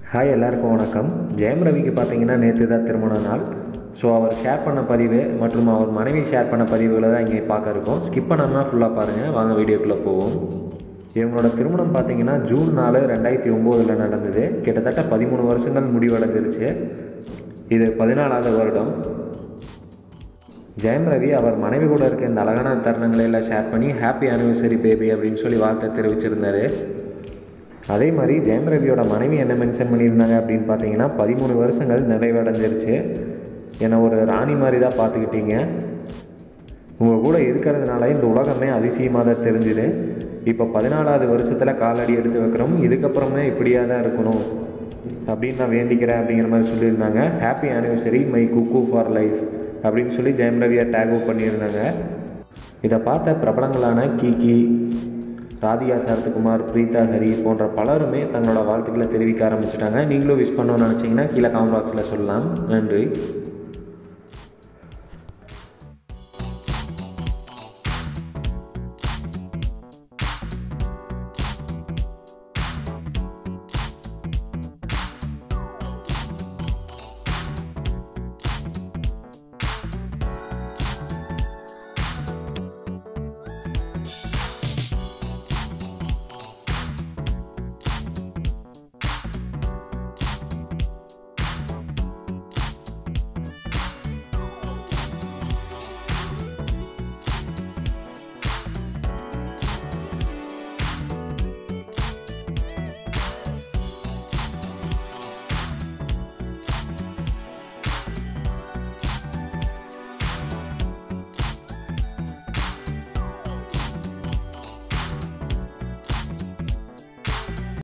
hi எல்லாருக்கும் வணக்கம் ஜெயம் ரவிக்கு பார்த்தீங்கன்னா நேற்று தான் திருமண நாள் ஸோ அவர் ஷேர் பண்ண பதிவு மற்றும் அவர் மனைவி ஷேர் பண்ண பதிவுகளை தான் இங்கே பார்க்க இருக்கோம் ஸ்கிப் பண்ணாமல் ஃபுல்லாக பாருங்கள் வாங்க வீடியோக்குள்ளே போவோம் இவங்களோட திருமணம் பார்த்தீங்கன்னா ஜூன் நாலு ரெண்டாயிரத்தி ஒம்போதில் நடந்தது கிட்டத்தட்ட பதிமூணு வருஷங்கள் முடிவடைஞ்சிருச்சு இது பதினாலாவது வருடம் ஜெயம் ரவி அவர் மனைவி கூட இருக்க இந்த அழகான தருணங்களை எல்லாம் ஷேர் பண்ணி ஹாப்பி ஆனிவர்சரி பேபி அப்படின்னு சொல்லி வாழ்த்தை தெரிவிச்சிருந்தாரு அதே மாதிரி ஜெயம் ரவியோட மனைவி என்ன மென்ஷன் பண்ணியிருந்தாங்க அப்படின்னு பார்த்தீங்கன்னா பதிமூணு வருஷங்கள் நிறைவடைஞ்சிருச்சு என்னை ஒரு ராணி மாதிரி தான் பார்த்துக்கிட்டீங்க உங்கள் கூட இருக்கிறதுனால இந்த உலகமே அதிசயமாக தான் தெரிஞ்சுது இப்போ பதினாலாவது வருஷத்தில் காலடி எடுத்து வைக்கிறோம் இதுக்கப்புறமே இப்படியாக தான் இருக்கணும் அப்படின்னு நான் வேண்டிக்கிறேன் அப்படிங்கிற மாதிரி சொல்லியிருந்தாங்க happy anniversary my cook for life அப்படின்னு சொல்லி ஜெயம் ரவியை டேக் அவுட் பண்ணியிருந்தாங்க இதை பார்த்த பிரபலங்களான கீகி ராதிகா சரத்குமார் பிரீதா ஹரி போன்ற பலருமே தங்களோட வாழ்த்துக்களை தெரிவிக்க ஆரம்பிச்சிட்டாங்க நீங்களும் விஷ் பண்ணணும்னு நினச்சிங்கன்னா கீழே காமெண்ட் பாக்ஸில் சொல்லலாம் நன்றி